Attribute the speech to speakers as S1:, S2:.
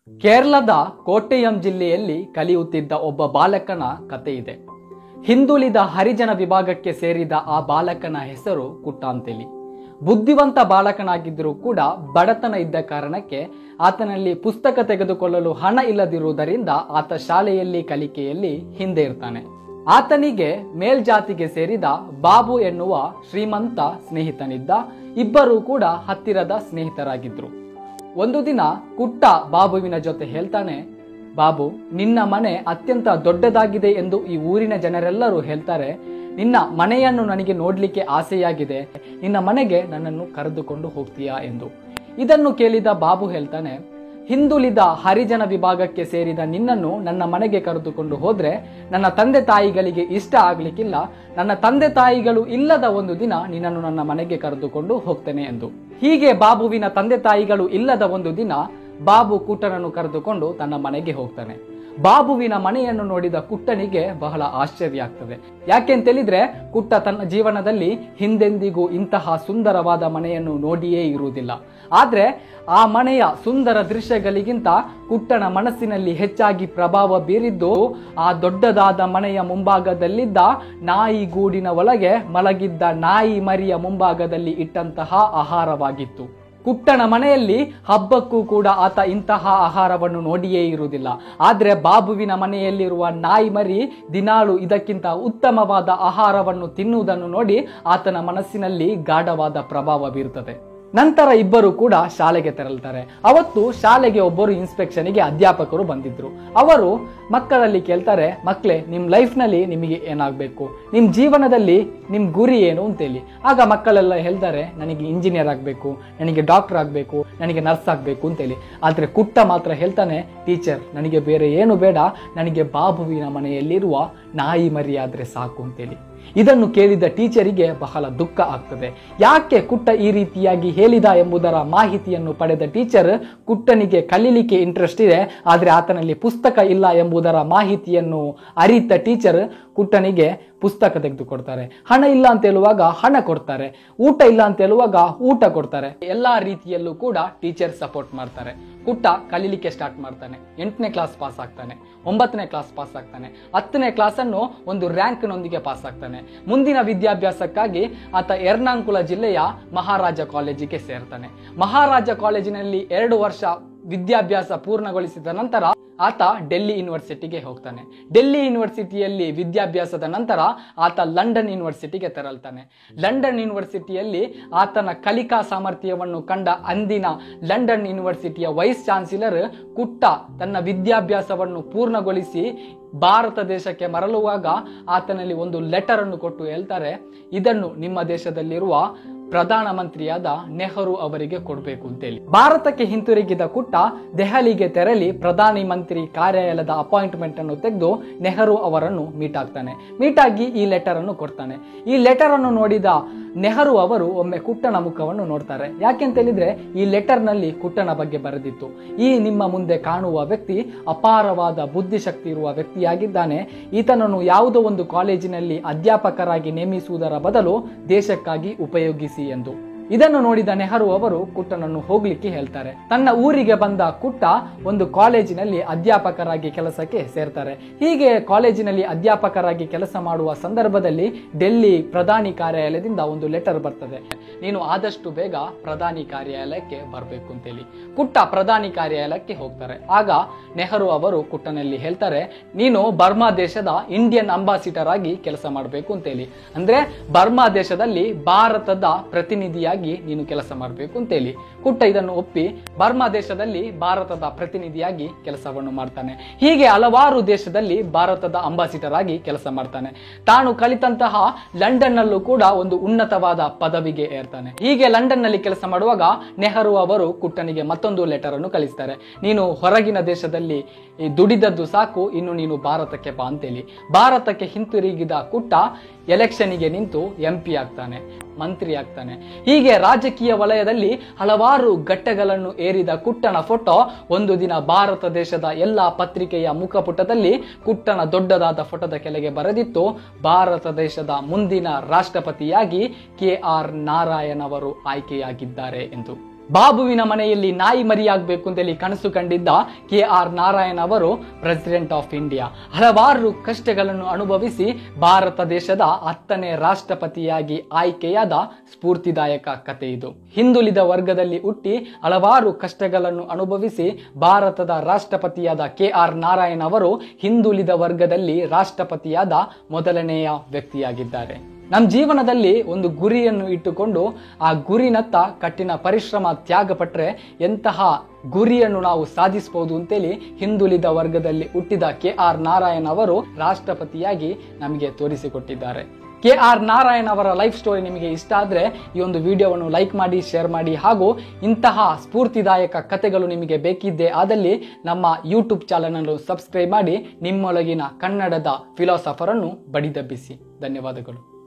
S1: ಕೇರಳದ ಕೋಟ್ಟೆಯಂ ಜಿಲ್ಲೆಯಲ್ಲಿ ಕಲಿಯುತ್ತಿದ್ದ ಒಬ್ಬ ಬಾಲಕನ ಕತೆ ಇದೆ ಹಿಂದುಳಿದ ಹರಿಜನ ವಿಭಾಗಕ್ಕೆ ಸೇರಿದ ಆ ಬಾಲಕನ ಹೆಸರು ಕುಟ್ಟಾಂತೆಲಿ ಬುದ್ಧಿವಂತ ಬಾಲಕನಾಗಿದ್ದರೂ ಕೂಡ ಬಡತನ ಇದ್ದ ಕಾರಣಕ್ಕೆ ಆತನಲ್ಲಿ ಪುಸ್ತಕ ತೆಗೆದುಕೊಳ್ಳಲು ಹಣ ಇಲ್ಲದಿರುವುದರಿಂದ ಆತ ಶಾಲೆಯಲ್ಲಿ ಕಲಿಕೆಯಲ್ಲಿ ಹಿಂದೆ ಇರ್ತಾನೆ ಆತನಿಗೆ ಮೇಲ್ಜಾತಿಗೆ ಸೇರಿದ ಬಾಬು ಎನ್ನುವ ಶ್ರೀಮಂತ ಸ್ನೇಹಿತನಿದ್ದ ಇಬ್ಬರೂ ಕೂಡ ಹತ್ತಿರದ ಸ್ನೇಹಿತರಾಗಿದ್ರು ಒಂದು ದಿನ ಕುಟ್ಟ ಬಾಬುವಿನ ಜೊತೆ ಹೇಳ್ತಾನೆ ಬಾಬು ನಿನ್ನ ಮನೆ ಅತ್ಯಂತ ದೊಡ್ಡದಾಗಿದೆ ಎಂದು ಈ ಊರಿನ ಜನರೆಲ್ಲರೂ ಹೇಳ್ತಾರೆ ನಿನ್ನ ಮನೆಯನ್ನು ನನಗೆ ನೋಡ್ಲಿಕ್ಕೆ ಆಸೆಯಾಗಿದೆ ನಿನ್ನ ಮನೆಗೆ ನನ್ನನ್ನು ಕರೆದುಕೊಂಡು ಹೋಗ್ತೀಯಾ ಎಂದು ಇದನ್ನು ಕೇಳಿದ ಬಾಬು ಹೇಳ್ತಾನೆ ಹಿಂದುಳಿದ ಹರಿಜನ ವಿಭಾಗಕ್ಕೆ ಸೇರಿದ ನಿನ್ನನ್ನು ನನ್ನ ಮನೆಗೆ ಕರೆದುಕೊಂಡು ಹೋದ್ರೆ ನನ್ನ ತಂದೆ ತಾಯಿಗಳಿಗೆ ಇಷ್ಟ ಆಗ್ಲಿಕ್ಕಿಲ್ಲ ನನ್ನ ತಂದೆ ತಾಯಿಗಳು ಇಲ್ಲದ ಒಂದು ದಿನ ನಿನ್ನನ್ನು ನನ್ನ ಮನೆಗೆ ಕರೆದುಕೊಂಡು ಹೋಗ್ತೇನೆ ಎಂದು ಹೀಗೆ ಬಾಬುವಿನ ತಂದೆ ತಾಯಿಗಳು ಇಲ್ಲದ ಒಂದು ದಿನ ಬಾಬು ಕುಟ್ಟನನ್ನು ಕರೆದುಕೊಂಡು ತನ್ನ ಮನೆಗೆ ಹೋಗ್ತಾನೆ ಬಾಬುವಿನ ಮನೆಯನ್ನು ನೋಡಿದ ಕುಟ್ಟನಿಗೆ ಬಹಳ ಆಶ್ಚರ್ಯ ಆಗ್ತದೆ ಯಾಕೆಂತೇಳಿದ್ರೆ ಕುಟ್ಟ ತನ್ನ ಜೀವನದಲ್ಲಿ ಹಿಂದೆಂದಿಗೂ ಇಂತಹ ಸುಂದರವಾದ ಮನೆಯನ್ನು ನೋಡಿಯೇ ಇರುವುದಿಲ್ಲ ಆದ್ರೆ ಆ ಮನೆಯ ಸುಂದರ ದೃಶ್ಯಗಳಿಗಿಂತ ಕುಟ್ಟನ ಮನಸ್ಸಿನಲ್ಲಿ ಹೆಚ್ಚಾಗಿ ಪ್ರಭಾವ ಬೀರಿದ್ದು ಆ ದೊಡ್ಡದಾದ ಮನೆಯ ಮುಂಭಾಗದಲ್ಲಿದ್ದ ನಾಯಿ ಗೂಡಿನ ಒಳಗೆ ಮಲಗಿದ್ದ ನಾಯಿ ಮರಿಯ ಮುಂಭಾಗದಲ್ಲಿ ಇಟ್ಟಂತಹ ಆಹಾರವಾಗಿತ್ತು ಕುಟ್ಟನ ಮನೆಯಲ್ಲಿ ಹಬ್ಬಕ್ಕೂ ಕೂಡ ಆತ ಇಂತಹ ಆಹಾರವನ್ನು ನೋಡಿಯೇ ಇರುವುದಿಲ್ಲ ಆದ್ರೆ ಬಾಬುವಿನ ಮನೆಯಲ್ಲಿರುವ ನಾಯಿ ಮರಿ ದಿನಾಳು ಇದಕ್ಕಿಂತ ಉತ್ತಮವಾದ ಆಹಾರವನ್ನು ತಿನ್ನುವುದನ್ನು ನೋಡಿ ಆತನ ಮನಸ್ಸಿನಲ್ಲಿ ಗಾಢವಾದ ಪ್ರಭಾವ ಬೀರುತ್ತದೆ ನಂತರ ಇಬ್ಬರು ಕೂಡ ಶಾಲೆಗೆ ತೆರಳ್ತಾರೆ ಅವತ್ತು ಶಾಲೆಗೆ ಒಬ್ಬರು ಇನ್ಸ್ಪೆಕ್ಷನ್ಗೆ ಅಧ್ಯಾಪಕರು ಬಂದಿದ್ರು ಅವರು ಮಕ್ಕಳಲ್ಲಿ ಕೇಳ್ತಾರೆ ಮಕ್ಕಳೇ ನಿಮ್ಮ ಲೈಫ್ನಲ್ಲಿ ನಿಮಗೆ ಏನಾಗಬೇಕು ನಿಮ್ಮ ಜೀವನದಲ್ಲಿ ನಿಮ್ಮ ಗುರಿ ಏನು ಅಂತೇಳಿ ಆಗ ಮಕ್ಕಳೆಲ್ಲ ಹೇಳ್ತಾರೆ ನನಗೆ ಇಂಜಿನಿಯರ್ ಆಗಬೇಕು ನನಗೆ ಡಾಕ್ಟರ್ ಆಗಬೇಕು ನನಗೆ ನರ್ಸ್ ಆಗಬೇಕು ಅಂತೇಳಿ ಆದರೆ ಕುಟ್ಟ ಮಾತ್ರ ಹೇಳ್ತಾನೆ ಟೀಚರ್ ನನಗೆ ಬೇರೆ ಏನು ಬೇಡ ನನಗೆ ಬಾಬುವಿನ ಮನೆಯಲ್ಲಿರುವ ನಾಯಿ ಮರಿ ಆದರೆ ಸಾಕು ಅಂತೇಳಿ ಇದನ್ನು ಕೇಳಿದ ಟೀಚರಿಗೆ ಬಹಳ ದುಃಖ ಆಗ್ತದೆ ಯಾಕೆ ಕುಟ್ಟ ಈ ರೀತಿಯಾಗಿ ಹೇಳಿದ ಎಂಬುದರ ಮಾಹಿತಿಯನ್ನು ಪಡೆದ ಟೀಚರ್ ಕುಟ್ಟನಿಗೆ ಕಲೀಲಿಕ್ಕೆ ಇಂಟ್ರೆಸ್ಟ್ ಇದೆ ಆದರೆ ಆತನಲ್ಲಿ ಪುಸ್ತಕ ಇಲ್ಲ ಎಂಬುದರ ಮಾಹಿತಿಯನ್ನು ಅರಿತ ಟೀಚರ್ ಕುಟ್ಟನಿಗೆ ಪುಸ್ತಕ ತೆಗೆದುಕೊಡ್ತಾರೆ ಹಣ ಇಲ್ಲ ಅಂತ ಹೇಳುವಾಗ ಹಣ ಕೊಡ್ತಾರೆ ಊಟ ಇಲ್ಲ ಅಂತ ಹೇಳುವಾಗ ಊಟ ಕೊಡ್ತಾರೆ ಎಲ್ಲಾ ರೀತಿಯಲ್ಲೂ ಕೂಡ ಟೀಚರ್ ಸಪೋರ್ಟ್ ಮಾಡ್ತಾರೆ ಕುಟ್ಟ ಕಲೀಲಿಕ್ಕೆ ಸ್ಟಾರ್ಟ್ ಮಾಡ್ತಾನೆ ಎಂಟನೇ ಕ್ಲಾಸ್ ಪಾಸ್ ಆಗ್ತಾನೆ ಒಂಬತ್ತನೇ ಕ್ಲಾಸ್ ಪಾಸ್ ಆಗ್ತಾನೆ ಹತ್ತನೇ ಕ್ಲಾಸ್ ಅನ್ನು ಒಂದು ರ್ಯಾಂಕ್ನೊಂದಿಗೆ ಪಾಸ್ ಆಗ್ತಾನೆ ಮುಂದಿನ ವಿದ್ಯಾಭ್ಯಾಸಕ್ಕಾಗಿ ಆತ ಎರ್ನಾಂಕುಲ ಜಿಲ್ಲೆಯ ಮಹಾರಾಜ ಕಾಲೇಜಿಗೆ ಸೇರ್ತಾನೆ ಮಹಾರಾಜ ಕಾಲೇಜಿನಲ್ಲಿ ಎರಡು ವರ್ಷ ವಿದ್ಯಾಭ್ಯಾಸ ಪೂರ್ಣಗೊಳಿಸಿದ ನಂತರ ಆತ ಡೆಲ್ಲಿ ಯೂನಿವರ್ಸಿಟಿಗೆ ಹೋಗ್ತಾನೆ ಡೆಲ್ಲಿ ಯೂನಿವರ್ಸಿಟಿಯಲ್ಲಿ ವಿದ್ಯಾಭ್ಯಾಸದ ನಂತರ ಆತ ಲಂಡನ್ ಯೂನಿವರ್ಸಿಟಿಗೆ ತೆರಳ್ತಾನೆ ಲಂಡನ್ ಯೂನಿವರ್ಸಿಟಿಯಲ್ಲಿ ಆತನ ಕಲಿಕಾ ಸಾಮರ್ಥ್ಯವನ್ನು ಕಂಡ ಅಂದಿನ ಲಂಡನ್ ಯೂನಿವರ್ಸಿಟಿಯ ವೈಸ್ ಚಾನ್ಸಲರ್ ಕುಟ್ಟ ತನ್ನ ವಿದ್ಯಾಭ್ಯಾಸವನ್ನು ಪೂರ್ಣಗೊಳಿಸಿ ಭಾರತ ದೇಶಕ್ಕೆ ಮರಳುವಾಗ ಆತನಲ್ಲಿ ಒಂದು ಲೆಟರ್ ಅನ್ನು ಕೊಟ್ಟು ಹೇಳ್ತಾರೆ ಇದನ್ನು ನಿಮ್ಮ ದೇಶದಲ್ಲಿರುವ ಪ್ರಧಾನಮಂತ್ರಿಯಾದ ನೆಹರು ಅವರಿಗೆ ಕೊಡಬೇಕು ಅಂತೇಳಿ ಭಾರತಕ್ಕೆ ಹಿಂತಿರುಗಿದ ಕುಟ್ಟ ದೆಹಲಿಗೆ ತೆರಳಿ ಪ್ರಧಾನಿ ಮಂತ್ರಿ ಕಾರ್ಯಾಲಯದ ಅಪಾಯಿಂಟ್ಮೆಂಟ್ ಅನ್ನು ತೆಗೆದು ನೆಹರು ಅವರನ್ನು ಮೀಟ್ ಆಗ್ತಾನೆ ಮೀಟ್ ಆಗಿ ಈ ಲೆಟರ್ ಅನ್ನು ಕೊಡ್ತಾನೆ ಈ ಲೆಟರ್ ಅನ್ನು ನೋಡಿದ ನೆಹರು ಅವರು ಒಮ್ಮೆ ಕುಟ್ಟನ ಮುಖವನ್ನು ನೋಡ್ತಾರೆ ಯಾಕೆಂತ ಹೇಳಿದ್ರೆ ಈ ಲೆಟರ್ ನಲ್ಲಿ ಕುಟ್ಟನ ಬಗ್ಗೆ ಬರೆದಿತ್ತು ಈ ನಿಮ್ಮ ಮುಂದೆ ಕಾಣುವ ವ್ಯಕ್ತಿ ಅಪಾರವಾದ ಬುದ್ಧಿಶಕ್ತಿ ಇರುವ ವ್ಯಕ್ತಿಯಾಗಿದ್ದಾನೆ ಈತನನ್ನು ಯಾವುದೋ ಒಂದು ಕಾಲೇಜಿನಲ್ಲಿ ಅಧ್ಯಾಪಕರಾಗಿ ನೇಮಿಸುವುದರ ಬದಲು ದೇಶಕ್ಕಾಗಿ ಉಪಯೋಗಿಸಿ ಎಂದು ಇದನ್ನು ನೋಡಿದ ನೆಹರು ಅವರು ಕುಟ್ಟನನ್ನು ಹೋಗ್ಲಿಕ್ಕೆ ಹೇಳ್ತಾರೆ ತನ್ನ ಊರಿಗೆ ಬಂದ ಕುಟ್ಟ ಒಂದು ಕಾಲೇಜಿನಲ್ಲಿ ಅಧ್ಯಾಪಕರಾಗಿ ಕೆಲಸಕ್ಕೆ ಸೇರ್ತಾರೆ ಹೀಗೆ ಕಾಲೇಜಿನಲ್ಲಿ ಅಧ್ಯಾಪಕರಾಗಿ ಕೆಲಸ ಮಾಡುವ ಸಂದರ್ಭದಲ್ಲಿ ಡೆಲ್ಲಿ ಪ್ರಧಾನಿ ಕಾರ್ಯಾಲಯದಿಂದ ಒಂದು ಲೆಟರ್ ಬರ್ತದೆ ನೀನು ಆದಷ್ಟು ಬೇಗ ಪ್ರಧಾನಿ ಕಾರ್ಯಾಲಯಕ್ಕೆ ಬರಬೇಕು ಅಂತೇಳಿ ಕುಟ್ಟ ಪ್ರಧಾನಿ ಕಾರ್ಯಾಲಯಕ್ಕೆ ಹೋಗ್ತಾರೆ ಆಗ ನೆಹರು ಅವರು ಕುಟ್ಟನಲ್ಲಿ ಹೇಳ್ತಾರೆ ನೀನು ಬರ್ಮಾ ದೇಶದ ಇಂಡಿಯನ್ ಅಂಬಾಸಿಡರ್ ಆಗಿ ಕೆಲಸ ಮಾಡಬೇಕು ಅಂತೇಳಿ ಅಂದ್ರೆ ಬರ್ಮಾ ದೇಶದಲ್ಲಿ ಭಾರತದ ಪ್ರತಿನಿಧಿಯಾಗಿ ನೀನು ಕೆಲಸ ಮಾಡಬೇಕು ಅಂತೇಳಿ ಕುಟ್ಟ ಇದನ್ನು ಒಪ್ಪಿ ಬರ್ಮಾ ದೇಶದಲ್ಲಿ ಭಾರತದ ಪ್ರತಿನಿಧಿಯಾಗಿ ಕೆಲಸವನ್ನು ಮಾಡ್ತಾನೆ ಹೀಗೆ ಹಲವಾರು ದೇಶದಲ್ಲಿ ಭಾರತದ ಅಂಬಾಸಿಡರ್ ಆಗಿ ಕೆಲಸ ಮಾಡ್ತಾನೆ ತಾನು ಕಲಿತಂತಹ ಲಂಡನ್ ನಲ್ಲೂ ಕೂಡ ಒಂದು ಉನ್ನತವಾದ ಪದವಿಗೆ ಏರ್ತಾನೆ ಹೀಗೆ ಲಂಡನ್ ನಲ್ಲಿ ಕೆಲಸ ಮಾಡುವಾಗ ನೆಹರು ಅವರು ಕುಟ್ಟನಿಗೆ ಮತ್ತೊಂದು ಲೆಟರ್ ಅನ್ನು ಕಳಿಸ್ತಾರೆ ನೀನು ಹೊರಗಿನ ದೇಶದಲ್ಲಿ ಈ ದುಡಿದದ್ದು ಸಾಕು ಇನ್ನು ನೀನು ಭಾರತಕ್ಕೆ ಬಾ ಅಂತೇಳಿ ಭಾರತಕ್ಕೆ ಹಿಂತಿರುಗಿದ ಕುಟ್ಟ ಎಲೆಕ್ಷನ್ಗೆ ನಿಂತು ಎಂ ಪಿ ಆಗ್ತಾನೆ ಮಂತ್ರಿ ಆಗ್ತಾನೆ ಹೀಗೆ ರಾಜಕೀಯ ವಲಯದಲ್ಲಿ ಹಲವಾರು ಘಟ್ಟಗಳನ್ನು ಏರಿದ ಕುಟ್ಟನ ಫೋಟೋ ಒಂದು ದಿನ ಭಾರತ ದೇಶದ ಎಲ್ಲಾ ಪತ್ರಿಕೆಯ ಮುಖಪುಟದಲ್ಲಿ ಕುಟ್ಟನ ದೊಡ್ಡದಾದ ಫೋಟೋದ ಕೆಳಗೆ ಬರೆದಿತ್ತು ಭಾರತ ದೇಶದ ಮುಂದಿನ ರಾಷ್ಟ್ರಪತಿಯಾಗಿ ಕೆ ಆರ್ ನಾರಾಯಣ್ ಅವರು ಆಯ್ಕೆಯಾಗಿದ್ದಾರೆ ಎಂದು ಬಾಬುವಿನ ಮನೆಯಲ್ಲಿ ನಾಯಿ ಮರಿಯಾಗಬೇಕು ಅಂತೇಳಿ ಕನಸು ಕಂಡಿದ್ದ ಕೆ ಆರ್ ನಾರಾಯಣ್ ಅವರು ಪ್ರೆಸಿಡೆಂಟ್ ಆಫ್ ಇಂಡಿಯಾ ಹಲವಾರು ಕಷ್ಟಗಳನ್ನು ಅನುಭವಿಸಿ ಭಾರತ ದೇಶದ ಹತ್ತನೇ ರಾಷ್ಟ್ರಪತಿಯಾಗಿ ಆಯ್ಕೆಯಾದ ಸ್ಫೂರ್ತಿದಾಯಕ ಕಥೆ ಇದು ಹಿಂದುಳಿದ ವರ್ಗದಲ್ಲಿ ಹುಟ್ಟಿ ಹಲವಾರು ಕಷ್ಟಗಳನ್ನು ಅನುಭವಿಸಿ ಭಾರತದ ರಾಷ್ಟ್ರಪತಿಯಾದ ಕೆ ಆರ್ ನಾರಾಯಣ್ ಅವರು ಹಿಂದುಳಿದ ವರ್ಗದಲ್ಲಿ ರಾಷ್ಟ್ರಪತಿಯಾದ ಮೊದಲನೆಯ ವ್ಯಕ್ತಿಯಾಗಿದ್ದಾರೆ ನಮ್ಮ ಜೀವನದಲ್ಲಿ ಒಂದು ಗುರಿಯನ್ನು ಇಟ್ಟುಕೊಂಡು ಆ ಗುರಿನತ್ತ ಕಠಿಣ ಪರಿಶ್ರಮ ತ್ಯಾಗ ಪಟ್ಟರೆ ಎಂತಹ ಗುರಿಯನ್ನು ನಾವು ಸಾಧಿಸಬಹುದು ಅಂತೇಳಿ ಹಿಂದುಳಿದ ವರ್ಗದಲ್ಲಿ ಹುಟ್ಟಿದ ಕೆ ಆರ್ ನಾರಾಯಣ್ ಅವರು ರಾಷ್ಟ್ರಪತಿಯಾಗಿ ನಮಗೆ ತೋರಿಸಿಕೊಟ್ಟಿದ್ದಾರೆ ಕೆ ಆರ್ ನಾರಾಯಣ್ ಅವರ ಲೈಫ್ ಸ್ಟೋರಿ ನಿಮಗೆ ಇಷ್ಟ ಆದರೆ ಈ ಒಂದು ವಿಡಿಯೋವನ್ನು ಲೈಕ್ ಮಾಡಿ ಶೇರ್ ಮಾಡಿ ಹಾಗೂ ಇಂತಹ ಸ್ಫೂರ್ತಿದಾಯಕ ಕಥೆಗಳು ನಿಮಗೆ ಬೇಕಿದ್ದೇ ಆದಲ್ಲಿ ನಮ್ಮ ಯೂಟ್ಯೂಬ್ ಚಾನಲನ್ನು ಸಬ್ಸ್ಕ್ರೈಬ್ ಮಾಡಿ ನಿಮ್ಮೊಳಗಿನ ಕನ್ನಡದ ಫಿಲಾಸಫರನ್ನು ಬಡಿದಬ್ಬಿಸಿ ಧನ್ಯವಾದಗಳು